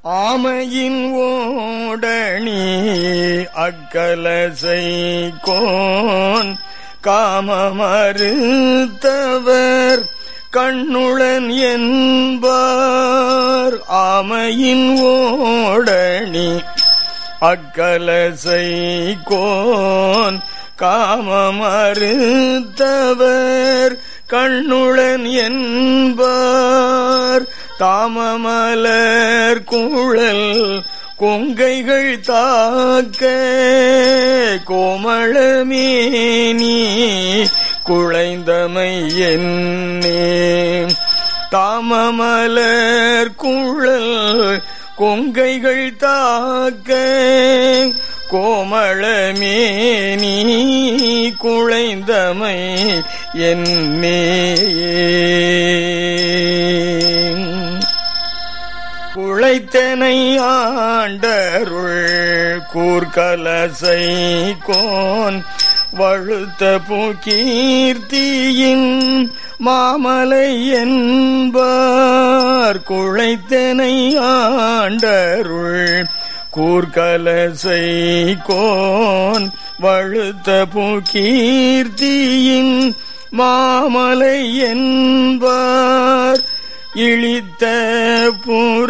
ஆமையின் ஓடணி அக்கலசை cone காமமறுத்தவர் கண்ணுளன் என்பார் ஆமையின் ஓடணி அக்கலசை cone காமமறுத்தவர் கண்ணுளன் என்பார் தாமமலர் குழல் கொங்கைகள் தாக்க கோமளமேனி குழைந்தமை என்னே தாமமலர் குழல் கொங்கைகள் தாக்க கோமளமேனி குழைந்தமை என்னே குழைத்தனை ஆண்டருள் கூர்கலசை கோன் வழுத்த பூக்கீர்த்தியின் மாமலை என்பார் குழைத்தனை ஆண்டருள் கூர்கலசை கோன் வழுத்த பூக்கீர்த்தியின் மாமலை என்பார் இழித்த புற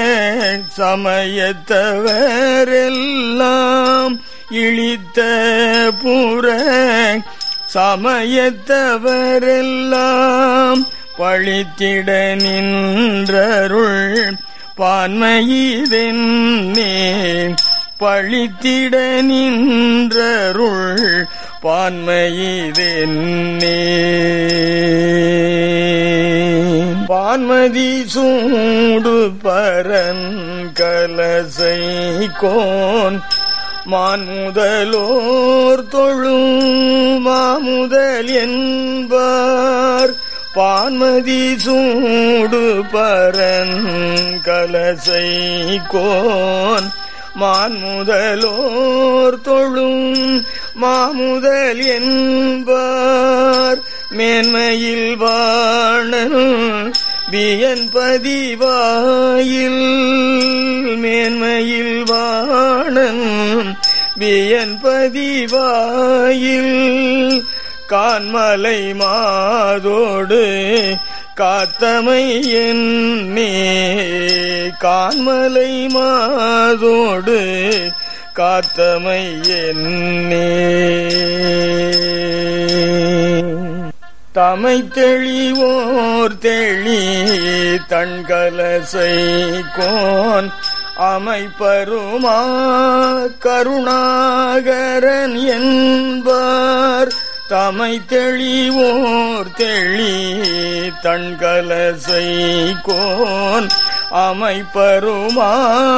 சமயத்தவரெல்லாம் இழித்த புற சமயத்தவரெல்லாம் பழித்திட நின்றருள் பான்மையிதென்னே பழித்திட நின்றருள் பான்மையிதென்னே பான்மதி சூடு பரன் கலசை கோன் மான் முதலோர் தொழும் மாமுதல் என்பார் பான்மதி சூடு பரன் கலசை கோன் மான் முதலோர் தொழும் மாமுதல் என்பார் மேன்மையில் வாணன் வியன் பதிவாயில் மேன்மையில் வாணன் வியன் பதிவாயில் கான்மலை மாதோடு காத்தமை என்னே கான்மலை மாதோடு காத்தமை என்னே தமை தெளிவோர் தெளி தன்கலசை கோன் அமைப்பருமா கருணாகரன் என்பார் தமை தெளிவோர் தெளி தன்கலசை கோன் அமைப்பருமா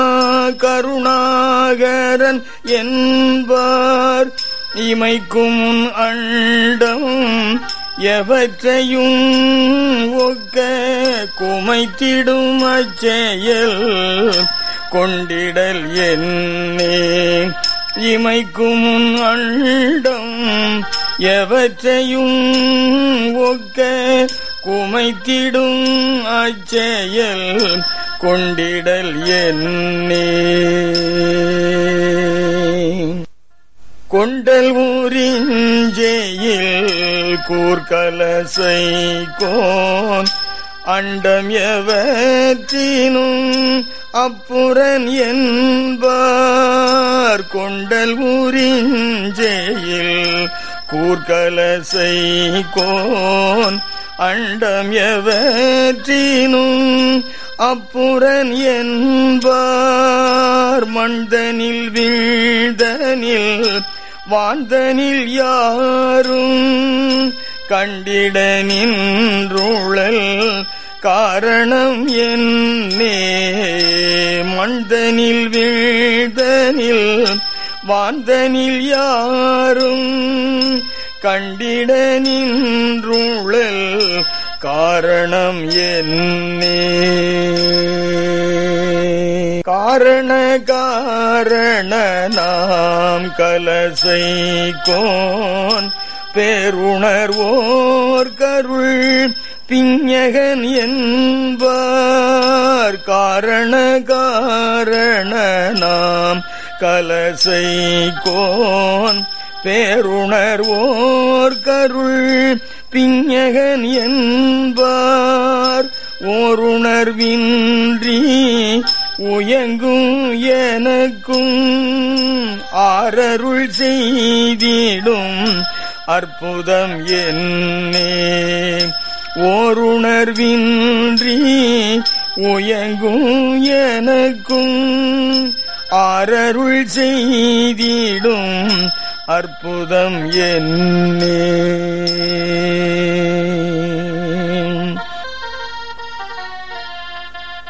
கருணாகரன் என்பார் இமைக்கும் அண்டம் எவற்றையும் ஒக்க குமைத்திடும் அச்செயல் கொண்டிடல் என்னே இமைக்கும் அண்டம் எவற்றையும் ஒக்க குமைத்திடும் அச்செயல் கொண்டிடல் என்னே கொண்டல் ஊரிஞ்செயில் கூர்கலசை கோன் அண்டம் எவற்றினும் அப்புறன் என்பார் கொண்டல் ஊரிஞ்செயில் கூர்கலசை கோன் அண்டம் எவற்றினும் அப்புறன் என்பார் மண்டனில் வீழ்தனில் வாந்தனில் யாரும் கண்டிட நின்றுழல் காரணம் என்னே மண்டனில் வீழ்தனில் வாந்தனில் யாரும் கண்டிட நின்றுழல் காரணம் என்னே காரண காரண நாம் கலசை கோன் பேருணர்வோர் கருள் பிஞகன் என்பார் காரண காரண நாம் கலசை கோன் பேருணர்வோர் கருள் பிஞகன் என்பார் ஓருணர்வின்றி உயங்கும் எனக்கும் ஆரருள் செய்திடும் அற்புதம் என்னே ஓருணர்வின்றி உயங்கும் எனக்கும் ஆரருள் செய்திடும் அற்புதம் என்னே